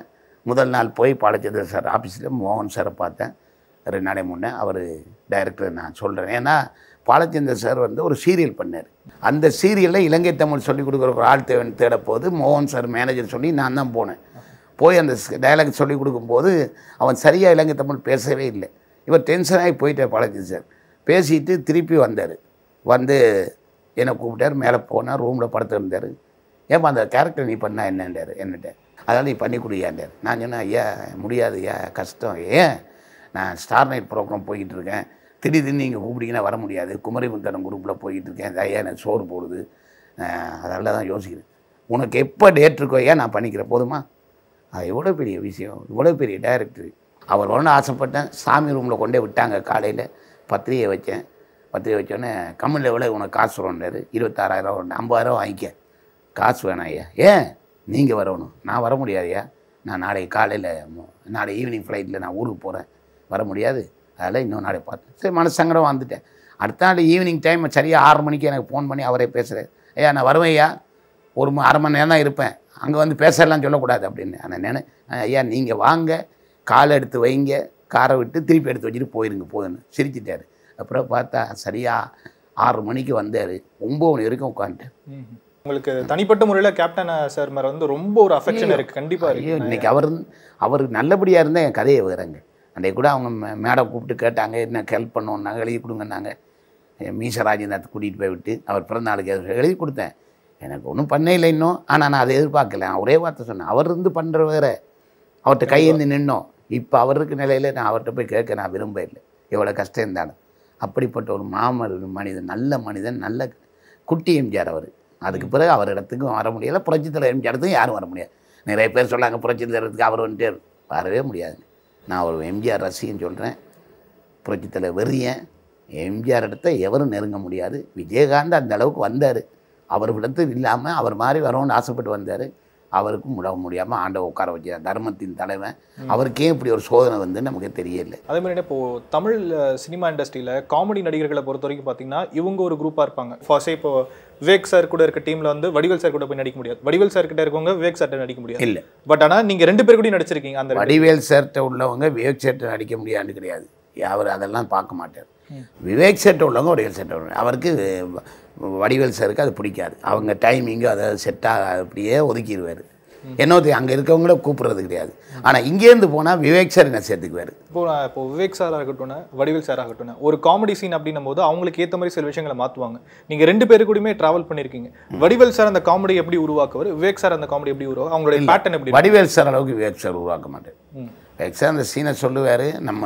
முதல் நாள் போய் பாலச்சந்திர சார் ஆஃபீஸில் மோகன் சாரை பார்த்தேன் ரெண்டு நாளே முன்னே அவர் டைரக்டர் நான் சொல்கிறேன் ஏன்னா பாலச்சந்திர சார் வந்து ஒரு சீரியல் பண்ணார் அந்த சீரியலில் இலங்கை தமிழ் சொல்லிக் கொடுக்குற ஒரு ஆள் தேவன் தேட போது மோகன் சார் மேனேஜர் சொல்லி நான் தான் போனேன் போய் அந்த டைலாக் சொல்லி கொடுக்கும்போது அவன் சரியாக இலங்கை தமிழ் பேசவே இல்லை இவர் டென்ஷனாகி போயிட்டார் பாலாஜி சார் பேசிட்டு திருப்பி வந்தார் வந்து என்னை கூப்பிட்டார் மேலே போனார் ரூமில் படுத்துருந்தார் ஏப்பா அந்த கேரக்டர் நீ பண்ணா என்னன்றார் என்னட்ட அதனால் நீ பண்ணி கொடுயாண்டார் நான் சொன்னேன் ஐயா முடியாது ஐயா கஷ்டம் ஏன் நான் ஸ்டார் நைட் ப்ரோக்ராம் போய்கிட்டு இருக்கேன் திடீர்னு நீங்கள் கூப்பிட்டீங்கன்னா வர முடியாது குமரி முத்தனம் குரூப்பில் போய்கிட்டு இருக்கேன் இந்த ஐயா எனக்கு சோறு போடுது அஹ் அதனால தான் யோசிக்கிறேன் உனக்கு எப்போ டேட் இருக்கோ ஐயா நான் பண்ணிக்கிறேன் போதுமா அது எவ்வளோ பெரிய விஷயம் இவ்வளோ பெரிய டைரக்டர் அவர் வரணும்னு ஆசைப்பட்டேன் சாமி ரூமில் கொண்டே விட்டாங்க காலையில் பத்திரிகை வச்சேன் பத்திரிகை வச்சோடனே கம்மில் எவ்வளோ உனக்கு காசு வரும்ன்றாரு இருபத்தாறாயிரம் வரும் ஐம்பதாயிரம் வாங்கிக்க காசு வேணாம் ஐயா ஏன் நீங்கள் வரணும் நான் வர முடியாதுயா நான் நாளைக்கு காலையில் நாளை ஈவினிங் ஃப்ளைட்டில் நான் ஊருக்கு போகிறேன் வர முடியாது அதனால் இன்னும் நாளை பார்த்தேன் சரி மனசங்கடம் வந்துட்டேன் அடுத்த நாள் ஈவினிங் டைம் சரியாக ஆறு மணிக்கு எனக்கு ஃபோன் பண்ணி அவரே பேசுகிறார் ஐயா நான் வருவேன் ஐயா ஒரு ம- அரை மணி நேரம் தான் இருப்பேன் அங்கே வந்து பேசலாம் சொல்லக்கூடாது அப்படின்னு ஆனால் நினை ஐயா நீங்கள் வாங்க காலை எடுத்து வைங்க காரை விட்டு திருப்பி எடுத்து வச்சுட்டு போயிருங்க போதுன்னு சிரிச்சிட்டாரு அப்புறம் பார்த்தா சரியாக ஆறு மணிக்கு வந்தார் ஒம்பது மணி வரைக்கும் உட்காந்துட்டேன் ம்ஹும். உங்களுக்கு தனிப்பட்ட முறையில கேப்டன் சார் மேல வந்து ரொம்ப ஒரு அஃபெக்ஷன் இருக்கு கண்டிப்பா ஐயோ இருக்கு இன்னைக்கு அவர் அவர் நல்லபடியாக இருந்தால் என் கதையை வேறங்க அன்றைக்கு கூட அவங்க மே- மேடம் கூப்பிட்டு கேட்டாங்க என்ன ஹெல்ப் பண்ணோன்னாங்க எழுதி கொடுங்கன்னாங்க என் மீச ராஜேந்திரத்தை கூட்டிகிட்டு போய் விட்டு அவர் பிறந்த நாளுக்கு அது எழுதி கொடுத்தேன் எனக்கு ஒன்றும் பண்ணே இல்லை இன்னும் ஆனால் நான் அதை எதிர்பார்க்கல நான் ஒரே வார்த்தை சொன்னேன் அவர் இருந்து பண்ணுற வேற அவர்கிட்ட கையேந்தி நின்னோம் இப்போ அவர் இருக்க நிலையில் நான் அவர்கிட்ட போய் கேட்க நான் விரும்ப இல்லை எவ்வளோ கஷ்டம் இருந்தாலும் அப்படிப்பட்ட ஒரு மாமர் மனிதன் நல்ல மனிதன் நல்ல குட்டி எம்ஜிஆர் அவர் அதுக்கு பிறகு அவர் இடத்துக்கும் வர முடியலை புரட்சித்தலைவர் எம்ஜிஆர் இடத்துக்கும் யாரும் வர முடியாது நிறைய பேர் சொல்லாங்க புரட்சித்தலைவருக்கு அவர் வந்துட்டு வரவே முடியாது நான் ஒரு எம்ஜிஆர் ரசிகன் சொல்கிறேன் புரட்சித்தலைவர் வெறியன் எம்ஜிஆர் இடத்த எவரும் நெருங்க முடியாது விஜயகாந்த் அந்த அளவுக்கு வந்தார் அவர் இடத்து இல்லாமல் அவர் மாதிரி வரணும்னு ஆசைப்பட்டு வந்தார் அவருக்கும் முட முடியாமல் ஆண்டவ உட்கார வச்சார் தர்மத்தின் தலைவன் அவருக்கே இப்படி ஒரு சோதனை வந்து நமக்கு தெரியல அதே மாதிரி இப்போ தமிழ் அஹ், சினிமா இண்டஸ்ட்ரியில காமெடி நடிகர்களை பொறுத்த வரைக்கும் பாத்தீங்கன்னா இவங்க ஒரு குரூப்பா இருப்பாங்க ஃபர்ஸ்ட் இப்போ விவேக் சார் கூட இருக்க டீம்ல வந்து வடிவேல் சார் கூட போய் நடிக்க முடியாது வடிவேல் சார் கிட்ட இருக்கவங்க விவேக் சார்ட்ட நடிக்க முடியாது இல்லை பட் ஆனா நீங்க ரெண்டு பேர் கூடயும் நடிச்சிருக்கீங்க அந்த ரெண்டு- வடிவேல் சார்கிட்ட உள்ளவங்க விவேக் சார்ட்ட நடிக்க முடியாதுன்னு கிடையாது அவர் அதெல்லாம் பார்க்க மாட்டார் விவேக் சார்ட்ட உள்ளவங்க வடிவேல் சார்ட்ட உள்ளவங்க அவருக்கு வ- வடிவேல் சாருக்கு அது பிடிக்காது அவங்க டைமிங்கு அதை செட்டாக அப்படியே ஒதுக்கிடுவார் என்னோது அங்கே இருக்கவங்கள கூப்பிடுறது கிடையாது ஆனால் இங்கேருந்து போனால் விவேக் சார் என்ன சேர்த்துக்குவார் இப்போ நான் இப்போ விவேக் சார் ஆகட்டும் வடிவேல் சார் ஆகட்டும் ஒரு காமெடி சீன் அப்படின்னும் போது அவங்களுக்கு ஏத்த மாதிரி சில விஷயங்களை மாத்துவாங்க நீங்க ரெண்டு பேரு கூடயுமே டிராவல் பண்ணிருக்கீங்க வடிவேல் சார் அந்த காமெடி எப்படி உருவாக்குவார் விவேக் சார் அந்த காமெடி எப்படி உருவாக்கு அவங்களுடைய பேட்டர்ன் எப்படி இருக்கும்? வடிவேல் சார் அளவுக்கு விவேக் சார் உருவாக்க மாட்டார் ம். விவேக் சார் அந்த சீனை சொல்லுவார் நம்ம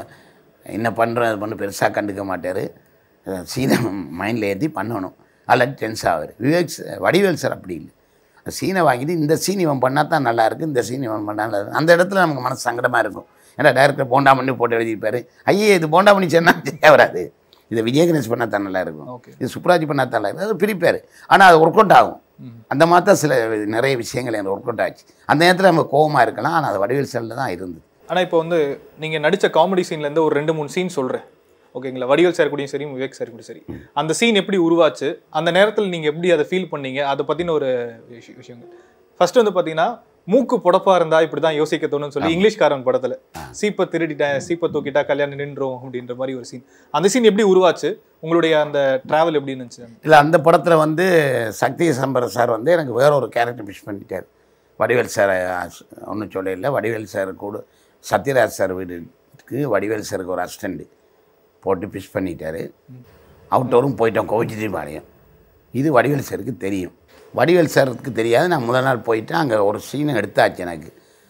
என்ன பண்ணுறோம் அது பண்ணு பெருசாக கண்டுக்க மாட்டார் சீனை மைண்டில் ஏற்றி பண்ணணும் அல்லது டென்ஸ் ஆவார் விவேக் சார் வடிவேல் சார் அப்படி இல்லை அந்த சீனை வாங்கிட்டு இந்த சீன் இவன் பண்ணால் தான் நல்லா இருக்கு இந்த சீன் இவன் பண்ணால் நல்லா இருக்கு. அந்த இடத்துல நமக்கு மனசு சங்கடமாக இருக்கும் ஏன்னா டேரக்டர் போண்டா பண்ணி போட்டு எழுதியிருப்பாரு ஐயே இது போண்டா பண்ணி சொன்னால் சரியா வராது இதை விஜய் கணேஷ் பண்ணால் தான் நல்லா இருக்கும் ஓகே இது சுப்ராஜ் பண்ணால் தான் நல்லா இருக்கும் அது பிரிப்பார் ஆனால் அது ஒர்க் அவுட் ஆகும் அந்த மாதிரி தான் சில நிறைய விஷயங்கள் எனக்கு ஒர்க் அவுட் ஆச்சு அந்த நேரத்தில் நம்ம கோவமாக இருக்கலாம் ஆனால் அது வடிவேல் செல்லில் தான் இருந்தது ஆனா இப்போ வந்து நீங்க நடிச்ச காமெடி சீன்ல இருந்து ஒரு ரெண்டு மூணு சீன் சொல்றேன் ஓகேங்களா வடிவேல் சார் கூடயும் சரி விவேக் சார் கூடயும் சரி அந்த சீன் எப்படி உருவாச்சு அந்த நேரத்தில் நீங்க எப்படி அதை ஃபீல் பண்ணீங்க அதை பத்தின ஒரு விஷய- விஷயங்கள் ஃபர்ஸ்ட் வந்து பாத்தீங்கன்னா மூக்கு புடப்பா இருந்தா இப்படிதான் யோசிக்க தோணும்னு சொல்லி இங்கிலீஷ்காரன் படத்துல சீப்பை திருடிட்டேன் சீப்பை தூக்கிட்டா கல்யாணம் நின்றோம் அப்படின்ற மாதிரி ஒரு சீன் அந்த சீன் எப்படி உருவாச்சு உங்களுடைய அந்த டிராவல் எப்படி இருந்துச்சு இல்லை அந்த படத்தில் வந்து சக்தி சம்பர சார் வந்து எனக்கு வேற ஒரு கேரக்டர் மிஸ் பண்ணிட்டார் வடிவேல் சார் ஒன்றும் சொல்லல வடிவேல் சார் கூட சத்யராஜ் சார் வீட்டுக்கு வடிவேல் சாருக்கு ஒரு அசிஸ்டண்ட்டு போட்டு பிஷ் பண்ணிட்டாரு அவுட்டோரும் போயிட்டோம் கோவிச்சிட்டு பாளையம் இது வடிவேல் சாருக்கு தெரியும் வடிவேல் சாருக்கு தெரியாது நான் முதல் நாள் போயிட்டேன் அங்கே ஒரு சீனை எடுத்தாச்சு எனக்கு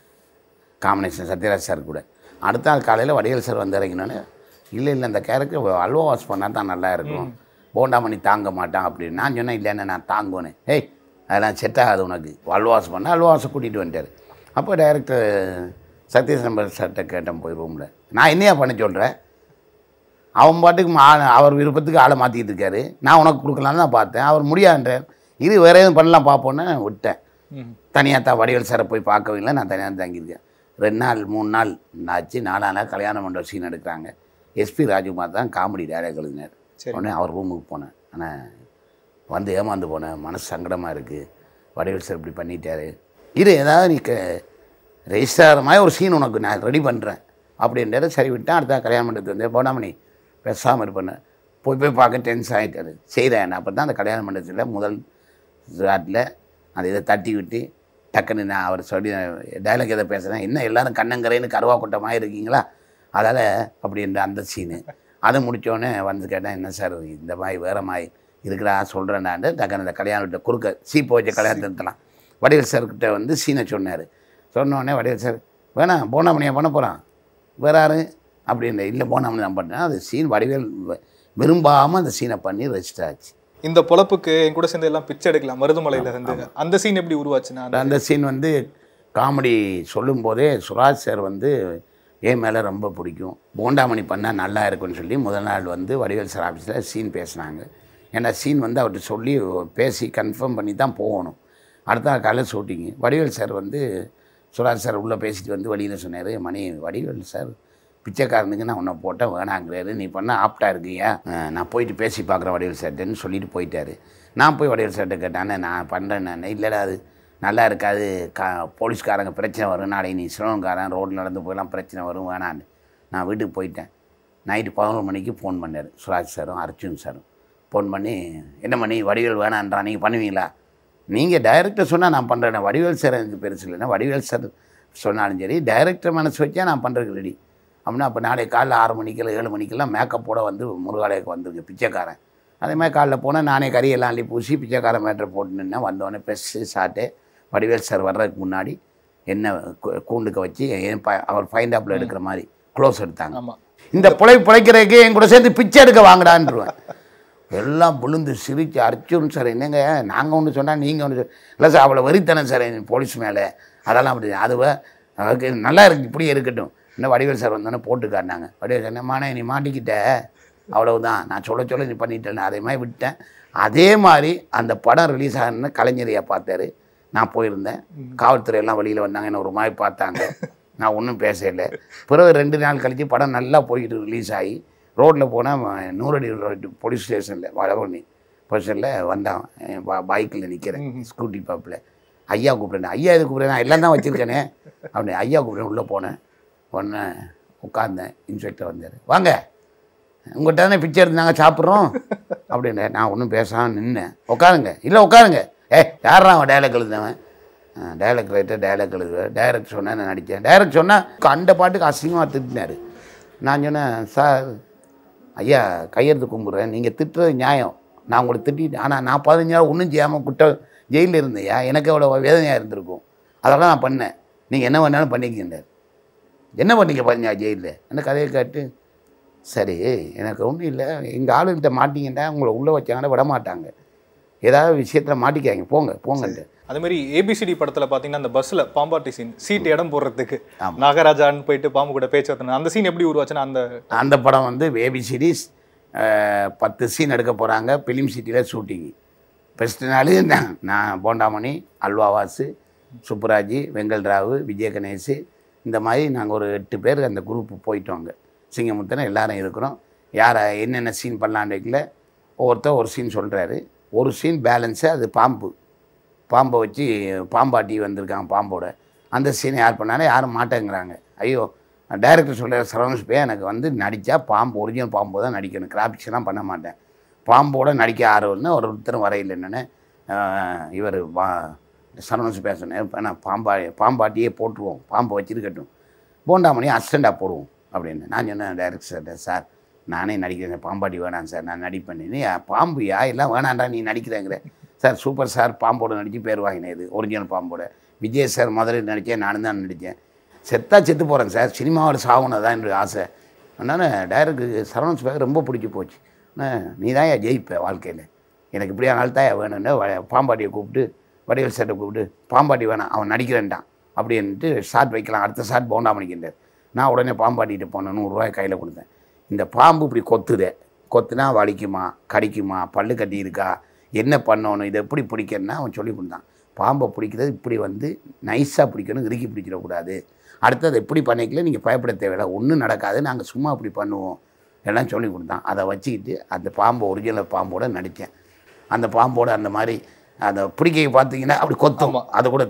காம்பினேஷன் சத்யராஜ் சார் கூட அடுத்த நாள் காலையில் வடிவேல் சார் வந்து இறங்கினோன்னே இல்லை இல்லை அந்த கேரக்டர் அல்வா வாஷ் பண்ணால் தான் நல்லா இருக்கும் போண்டா பண்ணி தாங்க மாட்டான் அப்படின்னு நான் சொன்னேன் இல்லைன்னு நான் தாங்குவேன்னு ஏய் அதெல்லாம் செட் ஆகாது உனக்கு அல்வா வாஷ் பண்ண அல்வா வாஷை கூட்டிகிட்டு வந்துட்டார் அப்போ டைரக்டர் சத்யேஷ் நம்பர் சார்கிட்ட கேட்டேன் போய் ரூமில் நான் என்னையா பண்ண சொல்கிறேன் அவன் பாட்டுக்கு மா அவர் விருப்பத்துக்கு ஆளை மாற்றிக்கிட்டு இருக்காரு நான் உனக்கு கொடுக்கலான்னு தான் பார்த்தேன் அவர் முடியாதுன்றார் இது வேறு எதுவும் பண்ணலாம் பார்ப்போன்னு விட்டேன் ம். தனியாக தான் வடிவேல் சாரை போய் பார்க்கவே இல்லை நான் தனியாக தங்கியிருக்கேன் ரெண்டு நாள் மூணு நாள் ஆச்சு நாலாம் நாள் கல்யாணம் பண்ணுற சீன் எடுக்கிறாங்க எஸ்பி ராஜ்குமார் தான் காமெடி டைரக்டர் எழுதினார் சரி. உடனே அவர் ரூமுக்கு போனேன் ஆனால் வந்து ஏமாந்து போனேன் மனசு சங்கடமாக இருக்குது வடிவேல் சார் இப்படி பண்ணிட்டாரு இரு ஏதாவது நீ க ரெஜிஸ்டர் ஆகிற மாதிரி ஒரு சீன் உனக்கு நான் ரெடி பண்ணுறேன் அப்படின்றது சரி விட்டேன் அடுத்த கல்யாண மண்டபத்துக்கு வந்து போனாமணி பேசாமல் இருப்பேன் போய் போய் பார்க்க டென்ஸ் ஆகிட்டாரு செய்கிறேன் அப்போ தான் அந்த கல்யாண மண்டபத்தில் முதல் ஷாட்டில் அந்த இதை தட்டி விட்டு டக்குன்னு நான் அவர் சொல்லி டைலாக் எதை பேசுகிறேன் என்ன எல்லாரும் கண்ணங்கரைன்னு கருவா கூட்டமாக இருக்கீங்களா அதால் அப்படின்ற அந்த சீனு அதை முடித்தோடனே வந்து கேட்டேன் என்ன சார் இந்த மாதிரி வேறு மாதிரி இருக்கிறா சொல்கிறேன்னாண்டு டக்குன்னு அந்த கல்யாண வீட்டை குறுக்க சீப்பை வச்ச கல்யாணத்தை நிறுத்தலாம் வடிவேல் சார்கிட்ட வந்து சீனை சொன்னார் சொன்னோடனே வடிவேல் சார் வேணாம் போனாமணியா பண்ண போகிறான் வேற யாரு அப்படின்னு இல்லை போனாமணி நான் பண்ணேன் அது சீன் வடிவேல் வ- விரும்பாமல் அந்த சீனை பண்ணி ரெஜிஸ்டர் ஆச்சு இந்த பொழப்புக்கு என் கூட சேர்ந்து எல்லாம் பிச்சை எடுக்கலாம் மருதுமலையில இருந்து அந்த சீன் எப்படி உருவாச்சுன்னா அந்த சீன் வந்து காமெடி சொல்லும்போதே சுராஜ் சார் வந்து என் மேலே ரொம்ப பிடிக்கும் போண்டாமணி பண்ணால் நல்லா இருக்கும்னு சொல்லி முதல் நாள் வந்து வடிவேல் சார் ஆஃபீஸில் சீன் பேசினாங்க ஏன்னா சீன் வந்து அவர்கிட்ட சொல்லி பேசி கன்ஃபார்ம் பண்ணி தான் போகணும் அடுத்த நாள் காலையில் ஷூட்டிங்கு வடிவேல் சார் வந்து சுராஜ் சார் உள்ளே பேசிட்டு வந்து வெளியில் சொன்னார் மணி வடிவேல் சார் பிச்சைக்காரனுக்கு நான் உன்னை போட்டேன் வேணாங்கிறாரு நீ பண்ண ஆப்டா இருக்கியா அஹ் நான் போயிட்டு பேசி பார்க்குறேன் வடிவேல் சார்ட்டேன்னு சொல்லிட்டு போயிட்டாரு நான் போய் வடிவேல் சார்ட்ட கேட்டேன் நான் பண்ணுறேன் நான் இல்லைடா அது நல்லா இருக்காது கா போலீஸ்காரங்க பிரச்சனை வரும் நாளைக்கு நீ சிரமக்காரன் ரோட்டில் நடந்து போயெல்லாம் பிரச்சனை வரும் வேணான்னு நான் வீட்டுக்கு போயிட்டேன் நைட்டு பதினொரு மணிக்கு ஃபோன் பண்ணார் சுராஜ் சாரும் அர்ஜுன் சாரும் ஃபோன் பண்ணி என்ன பண்ணி வடிவேல் வேணான்றான் நீங்கள் பண்ணுவீங்களா நீங்கள் டைரக்டர் சொன்னால் நான் பண்ணுறேன் வடிவேல் சார் எனக்கு பெருசு இல்லைன்னா வடிவேல் சார் சொன்னாலும் சரி டைரக்டர் மனசு வச்சா நான் பண்ணுறதுக்கு ரெடி அப்படின்னா அப்போ நாளைக்கு காலைல ஆறு மணிக்கெல்லாம் ஏழு மணிக்கெல்லாம் மேக்கப்போட வந்து முருகாலயக்கு வந்திருக்கு பிச்சைக்காரன் அதே மாதிரி காலைல போனால் நானே கறியெல்லாம் அள்ளி பூசி பிச்சைக்காரன் மேட்ரை போட்டு நின்னேன் வந்தோடனே ப்ரெஸ்ஸு ஷாட்டு வடிவேல் சார் வர்றதுக்கு முன்னாடி என்ன கூ- கூண்டுக்க வச்சு என் ப- அவர் ஃபைண்ட் அப்பில் எடுக்கிற மாதிரி க்ளோஸ் எடுத்தாங்க ஆமா இந்த பிழை பிழைக்கிறதுக்கு என் கூட சேர்ந்து பிச்சை எடுக்க வாங்கடான்ருவேன் எல்லாம் விழுந்து சிரிச்சு அர்ஜுன் சார் என்னங்க நாங்கள் ஒன்று சொன்னால் நீங்கள் ஒன்று இல்லை சார் அவ்வளோ வரித்தனம் சார் என் போலீஸ் மேலே அதெல்லாம் அப்படி அதுவ அதுக்கு நல்லா இருக்கு இப்படியே இருக்கட்டும் இன்னும் வடிவேல் சார் வந்தோன்னே போட்டு காட்டினாங்க வடிவேல் சார் மானே நீ மாட்டிக்கிட்ட அவ்வளவுதான் நான் சொல்ல சொல்ல நீ பண்ணிட்டேன் அதே மாதிரி விட்டேன் அதே மாதிரி அந்த படம் ரிலீஸ் ஆகணுன்னு கலைஞரையா பார்த்தாரு நான் போயிருந்தேன் காவல்துறை எல்லாம் வெளியில் வந்தாங்க என்ன ஒரு மாதிரி பார்த்தாங்க நான் ஒன்றும் பேசல பிறகு ரெண்டு நாள் கழித்து படம் நல்லா போய்கிட்டு ரிலீஸ் ஆகி ரோட்டில் போனால் நூறடி ரோடு போலீஸ் ஸ்டேஷனில் வடபழனி பொசிஷனில் வந்தான் பைக்கில் நிற்கிறேன் ஸ்கூட்டி பாப்பில் ஐயா கூப்பிட்றேன் ஐயா எது கூப்பிட்றேன் நான் எல்லாம் தான் வச்சுருக்கேனே அப்படி ஐயா கூப்பிட்றேன் உள்ளே போனேன் உடனே உட்காந்தேன் இன்ஸ்பெக்டர் வந்தார் வாங்க உங்கள்கிட்ட தானே பிச்சை எடுத்தாங்க சாப்பிட்றோம் அப்படின்னு நான் ஒன்றும் பேசாமல் நின்னேன் உட்காருங்க இல்லை உட்காருங்க ஏ யாரா அவன் டைலாக் எழுதுனவன் டைலாக் ரைட்டர் டைலாக் எழுதுவேன் டைரக்ட் சொன்னேன் நான் நடித்தேன் டைரக்ட் சொன்னால் அந்த பாட்டுக்கு அசிங்கமாக திட்டினார் நான் சொன்னேன் சார் ஐயா கையெழுத்து கும்பிட்றேன் நீங்கள் திட்டுறது நியாயம் நான் உங்களை திட்டிட்டு ஆனால் நான் பதினஞ்சாயிரம் ஒன்றும் செய்யாமல் குட்ட ஜெயிலில் இருந்தையா எனக்கு அவ்வளோ வேதனையாக இருந்திருக்கும் அதெல்லாம் நான் பண்ணேன் நீங்கள் என்ன வேணாலும் பண்ணிக்கின்றார் என்ன பண்ணீங்க பதினஞ்சா ஜெயிலில் என்ன கதையை காட்டு சரி எனக்கு ஒன்றும் இல்லை எங்கள் ஆளுகிட்ட மாட்டிங்கன்னா உங்களை உள்ளே வச்சாங்கன்னா விட மாட்டாங்க ஏதாவது விஷயத்தில் மாட்டிக்காங்க போங்க போங்கன்ட்டு அதே மாதிரி ஏபிசிடி படத்துல பாத்தீங்கன்னா அந்த பஸ்ல பாம்பாட்டி சீன் சீட் இடம் போடுறதுக்கு ஆமா. நாகராஜான்னு போயிட்டு பாம்பு கூட பேச்சு வரணும் அந்த சீன் எப்படி உருவாச்சுன்னா அந்த அந்த படம் வந்து பேபி சீரிஸ் பத்து சீன் எடுக்க போகிறாங்க ஃபிலிம் சிட்டியில் ஷூட்டிங்கு ஃபஸ்ட்டு நாள் நான் நான் போண்டாமணி அல்வாவாசு சுப்புராஜ் வெங்கல்ராவு விஜய கணேஷ் இந்த மாதிரி நாங்கள் ஒரு எட்டு பேர் அந்த குரூப் போயிட்டோங்க சிங்கமுத்தனை எல்லாரும் இருக்கிறோம் யாரை என்னென்ன சீன் பண்ணலான்னு வைக்கல ஒவ்வொருத்தர் ஒரு சீன் சொல்கிறாரு ஒரு சீன் பேலன்ஸு அது பாம்பு பாம்பை வச்சு பாம்பாட்டி வந்திருக்காங்க பாம்போட அந்த சீனை யார் பண்ணாலும் யாரும் மாட்டேங்கிறாங்க ஐயோ டைரக்டர் சொல்ல சரவணஸ் பே எனக்கு வந்து நடித்தா பாம்பு ஒரிஜினல் பாம்பு தான் நடிக்கணும் கிராபிக்ஸ்லாம் பண்ண மாட்டேன் பாம்போட நடிக்க ஆர்வம்னு ஒரு ஒருத்தரும் வரையில் என்னென்னு இவர் வா சரவணஸ் பே சொன்னேன் இப்போ நான் பாம்பா பாம்பாட்டியே போட்டுருவோம் பாம்பை வச்சிருக்கட்டும் போண்டாமணி அசிஸ்டண்டாக போடுவோம் அப்படின்னு நான் சொன்னேன் டைரக்டர் சார்ட்ட சார் நானே நடிக்கிறேன் பாம்பாட்டி வேணாம் சார் நான் நடிப்பேன் நீ பாம்பு யா எல்லாம் வேணாண்டா நீ நடிக்கிறேங்கிற சார் சூப்பர் சார் பாம்போட நடித்து பேர் வாங்கினது ஒரிஜினல் பாம்போட விஜய் சார் முதல்ல நடித்தேன் நானும் தான் நடித்தேன் செத்தா செத்து போகிறேன் சார் சினிமாவில் சாகணும் தான் என்று ஆசை அதனால் டைரக்டர் சரவணன் பேர் ரொம்ப பிடிச்சி போச்சு அண்ணா, நீ தான் ஏன் ஜெயிப்ப வாழ்க்கையில் எனக்கு இப்படியா நாள் தான் வேணும்னு வ- பாம்பாட்டியை கூப்பிட்டு வடிவேல் சார்ட்டை கூப்பிட்டு பாம்பாட்டி வேணாம் அவன் நடிக்கிறேன்டான் அப்படின்ட்டு ஷாட் வைக்கலாம் அடுத்த ஷாட் போண்டாமணிக்கின்றார் நான் உடனே பாம்பாட்டிகிட்ட போனேன் நூறுரூவாய் கையில் கொடுத்தேன் இந்த பாம்பு இப்படி கொத்துதே கொத்துனா வலிக்குமா கடிக்குமா பல்லு கட்டி இருக்கா என்ன பண்ணணும் இதை எப்படி பிடிக்கணும்னா அவன் சொல்லி கொடுத்தான் பாம்பை பிடிக்கிறது இப்படி வந்து நைஸாக பிடிக்கணும் இறுக்கி பிடிச்சிடக்கூடாது அடுத்தது எப்படி பண்ணிக்கல நீங்கள் பயப்பட தேவையில்லை ஒன்றும் நடக்காது நாங்கள் சும்மா இப்படி பண்ணுவோம் எல்லாம் சொல்லி கொடுத்தான் அதை வச்சுக்கிட்டு அந்த பாம்பு ஒரிஜினல் பாம்போட நடித்தேன் அந்த பாம்போட அந்த மாதிரி அந்த பிடிக்க பார்த்தீங்கன்னா அப்படி கொத்தும் அது கூட தெரியும்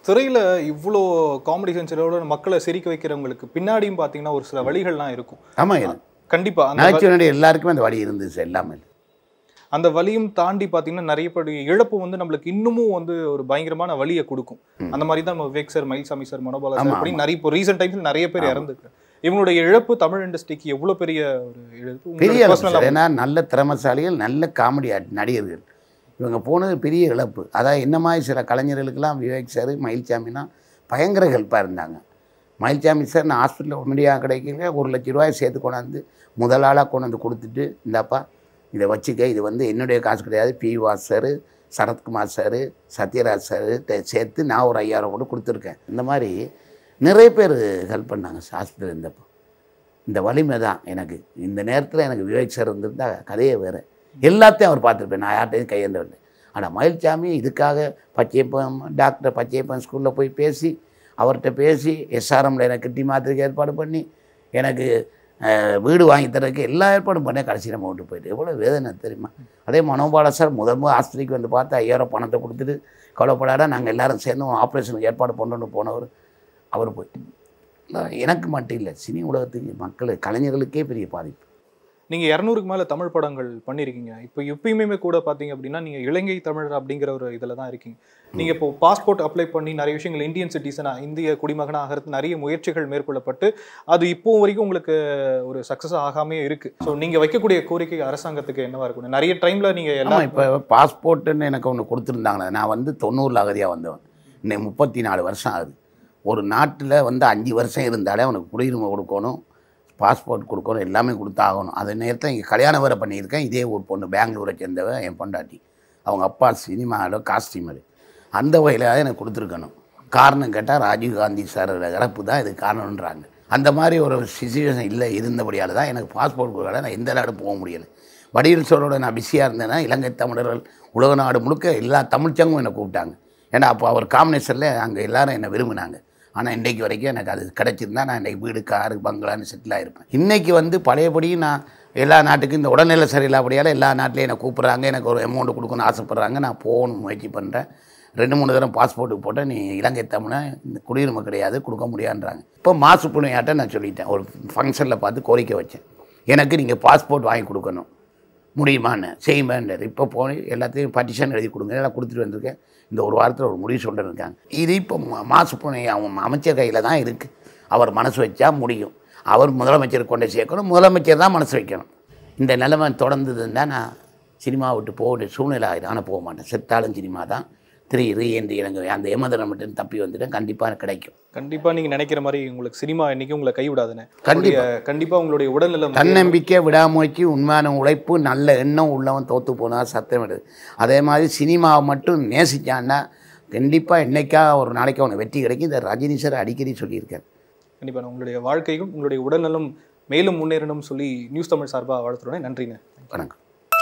திரையில இவ்வளோ காமெடி சென்சரோட மக்களை சிரிக்க வைக்கிறவங்களுக்கு பின்னாடியும் பார்த்தீங்கன்னா ஒரு சில வழிகள்லாம் இருக்கும் ஆமாம் கண்டிப்பா அந்த நகைச்சுவை எல்லாருக்குமே அந்த வழி இருந்துச்சு எல்லாமே அந்த வலியும் தாண்டி பார்த்தீங்கன்னா நிறைய படி இழப்பு வந்து நம்மளுக்கு இன்னமும் வந்து ஒரு பயங்கரமான வலியை கொடுக்கும் அந்த மாதிரி தான் நம்ம Vivek sir Mayilsamy sir Manobala sir ஆமா, அப்படி நிறைய இப்போ ரீசெண்ட் டைம்ஸ்ல நிறைய பேர் இறந்துருக்காங்க இவங்களுடைய இழப்பு தமிழ் இண்டஸ்ட்ரிக்கு எவ்வளவு பெரிய ஒரு இழப்பு பெரிய உங்களோட இழப்பு personal சார் ஏன்னா நல்ல திறமசாலிகள் நல்ல காமெடி நடிகர்கள் இவங்க போனது பெரிய இழப்பு அதாவது என்ன மாதிரி சில கலைஞர்களுக்கெல்லாம் விவேக் சார் மயில்சாமினா பயங்கர ஹெல்ப்பாக இருந்தாங்க மயில்சாமி சார் நான் ஹாஸ்பிட்டலில் உடனடியாக கிடைக்கல ஒரு லட்ச ரூபாய் சேர்த்து கொண்டாந்து முதல் ஆளாக கொண்டு வந்து கொடுத்துட்டு இந்தாப்பா இதை வச்சுக்க இது வந்து என்னுடைய காசு கிடையாது P Vasu sir Sarathkumar sir Sathyaraj sir சேர்த்து நான் ஒரு ஐயாயிரம் கூட கொடுத்துருக்கேன் இந்த மாதிரி நிறைய பேர் ஹெல்ப் பண்ணாங்க ஹாஸ்பிட்டல் இருந்தப்போ இந்த வலிமை தான் எனக்கு இந்த நேரத்தில் எனக்கு விவேக் சார் இருந்திருந்தா கதையே வேறு எல்லாத்தையும் அவர் பார்த்துருப்பேன் நான் யார்கிட்டையும் கையேந்தவில்லை ஆனால் மயில்சாமி இதுக்காக பச்சையப்பன் டாக்டர் பச்சையப்பன் ஸ்கூலில் போய் பேசி அவர்கிட்ட பேசி எஸ்ஆர்எம்ல எனக்கு கிட்டி மாத்திரைக்கு ஏற்பாடு பண்ணி எனக்கு அஹ், வீடு வாங்கி தரதுக்கு எல்லா ஏற்பாடும் பண்ணி கடைசி நம்ம விட்டு போயிட்டு எவ்வளோ வேதனை தெரியுமா அதே மனோபால சார் முதல் முதல் ஆஸ்பத்திரிக்கு வந்து பார்த்து ஐயாயிரம் பணத்தை கொடுத்துட்டு கவலைப்படாத நாங்கள் எல்லாரும் சேர்ந்து ஆப்ரேஷனுக்கு ஏற்பாடு பண்ணணும்னு போனவர் அவர் போயிட்டு இல்லை, எனக்கு மட்டும் இல்லை சினி உலகத்துக்கு மக்கள் கலைஞர்களுக்கே பெரிய பாதிப்பு நீங்க இரநூறுக்கு மேல தமிழ் படங்கள் பண்ணிருக்கீங்க இப்போ எப்பயுமே கூட பாத்தீங்க அப்படின்னா நீங்க இலங்கை தமிழர் அப்படிங்கிற ஒரு இதுல தான் இருக்கீங்க நீங்க இப்போ பாஸ்போர்ட் அப்ளை பண்ணி நிறைய விஷயங்கள் இந்தியன் சிட்டிசனா இந்திய குடிமகனா ஆகிறது நிறைய முயற்சிகள் மேற்கொள்ளப்பட்டு அது இப்போ வரைக்கும் உங்களுக்கு ஒரு சக்சஸ் ஆகாமே இருக்கு ஸோ நீங்க வைக்கக்கூடிய கோரிக்கை அரசாங்கத்துக்கு என்னவா இருக்கும் நிறைய டைம்ல நீங்க எல்லா ஆமாம் இப்போ பாஸ்போர்ட்டுன்னு எனக்கு ஒன்று கொடுத்துருந்தாங்களே நான் வந்து தொண்ணூறில் அகதியாக வந்தவன் இன்னைக்கு முப்பத்தி நாலு வருஷம் ஆகுது ஒரு நாட்டில் வந்து அஞ்சு வருஷம் இருந்தாலே அவனுக்கு குடியுரிமை கொடுக்கணும் பாஸ்போர்ட் கொடுக்கணும் எல்லாமே கொடுத்தாகணும் அதே நேரத்தில் இங்கே கல்யாணம் வேறு பண்ணியிருக்கேன் இதே ஒரு பொண்ணு பெங்களூரை சேர்ந்தவன் என் பொண்டாட்டி அவங்க அப்பா சினிமாவில் காஸ்டியூமர் அந்த வகையில் எனக்கு கொடுத்துருக்கணும் காரணம் கேட்டால் ராஜீவ்காந்தி சார் இறப்பு தான் இது காரணம்ன்றாங்க அந்த மாதிரி ஒரு சுச்சுவேஷன் இல்லை இருந்தபடியால் தான் எனக்கு பாஸ்போர்ட் கொடுக்கல நான் எந்த நாடு போக முடியலை வடிவில் சோழோட நான் பிஸியாக இருந்தேன்னா இலங்கை தமிழர்கள் உலக நாடு முழுக்க எல்லா தமிழ்ச்சங்கும் என்னை கூப்பிட்டாங்க ஏன்னா அப்போ அவர் காம்பினேஷனில் அங்கே எல்லாரும் என்னை விரும்பினாங்க ஆனால் இன்றைக்கு வரைக்கும் எனக்கு அது கிடச்சிருந்தா நான் இன்றைக்கி வீடு காரு பங்களான்னு செட்டில் ஆகிருப்பேன் இன்றைக்கி வந்து பழையபடி நான் எல்லா நாட்டுக்கும் இந்த உடல்நிலை சரியில்லாபடியால் எல்லா நாட்டிலையும் என்னை கூப்பிட்றாங்க எனக்கு ஒரு அமௌண்ட் கொடுக்கணும்னு ஆசைப்பட்றாங்க நான் போகணும் முயற்சி பண்ணுறேன் ரெண்டு மூணு தடவை பாஸ்போர்ட்டுக்கு போட்டால் நீ இலங்கை தமிழை இந்த குடியுரிமை கிடையாது கொடுக்க முடியாதுன்றாங்க இப்போ மாசு புண்ணியாட்ட நான் சொல்லிட்டேன் ஒரு ஃபங்க்ஷனில் பார்த்து கோரிக்கை வச்சேன் எனக்கு நீங்கள் பாஸ்போர்ட் வாங்கி கொடுக்கணும் முடியுமான்னு செய்யுமான்றார் இப்போ போய் எல்லாத்தையும் பட்டிஷன் எழுதி கொடுங்க எல்லாம் கொடுத்துட்டு வந்திருக்கேன் இந்த ஒரு வாரத்தில் ஒரு முடிவு சொல்லிட்டு இருக்காங்க இது இப்போ மா- மாசு புனை அவன் அமைச்சர் கையில் தான் இருக்குது அவர் மனசு வச்சா முடியும் அவர் முதலமைச்சர் கொண்டு சேர்க்கணும் முதலமைச்சர் தான் மனசு வைக்கணும் இந்த நிலைமை தொடர்ந்ததுன்னா நான் சினிமா விட்டு போக வேண்டிய சூழ்நிலை ஆகிடும் ஆனால் போக மாட்டேன் செத்தாலும் சினிமா தான் திரு ரீ என்று இறங்க அந்த ஏமாதனம் மட்டும் தப்பி வந்துட்டேன் கண்டிப்பாக கிடைக்கும் கண்டிப்பா நீங்க நினைக்கிற மாதிரி உங்களுக்கு சினிமா இன்னைக்கு உங்களை கைவிடாதுன்னு கண்டிப்பா. உங்களுடைய- கண்டிப்பா உங்களுடைய உடல்நலம் தன்னம்பிக்கை விடாமுயற்சி உண்மையான உழைப்பு நல்ல எண்ணம் உள்ளவன் தோற்று போனால் சத்தம் விடுது அதே மாதிரி சினிமாவை மட்டும் நேசிச்சான்னா கண்டிப்பாக என்னைக்கா ஒரு நாளைக்கு அவனுக்கு வெற்றி கிடைக்கும் இந்த ரஜினி சார் அடிக்கடி சொல்லியிருக்காரு கண்டிப்பா உங்களுடைய வாழ்க்கையும் உங்களுடைய உடல்நலம் மேலும் முன்னேறணும்னு சொல்லி நியூஸ் தமிழ் சார்பா வாழ்த்துறேன் நன்றிங்க வணக்கம்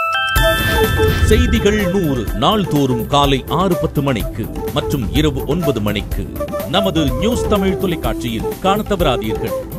செய்திகள் நூறு நாள்தோறும் காலை ஆறு பத்து மணிக்கு மற்றும் இரவு ஒன்பது மணிக்கு நமது நியூஸ் தமிழ் தொலைக்காட்சியில் காணத் தவறாதீர்கள்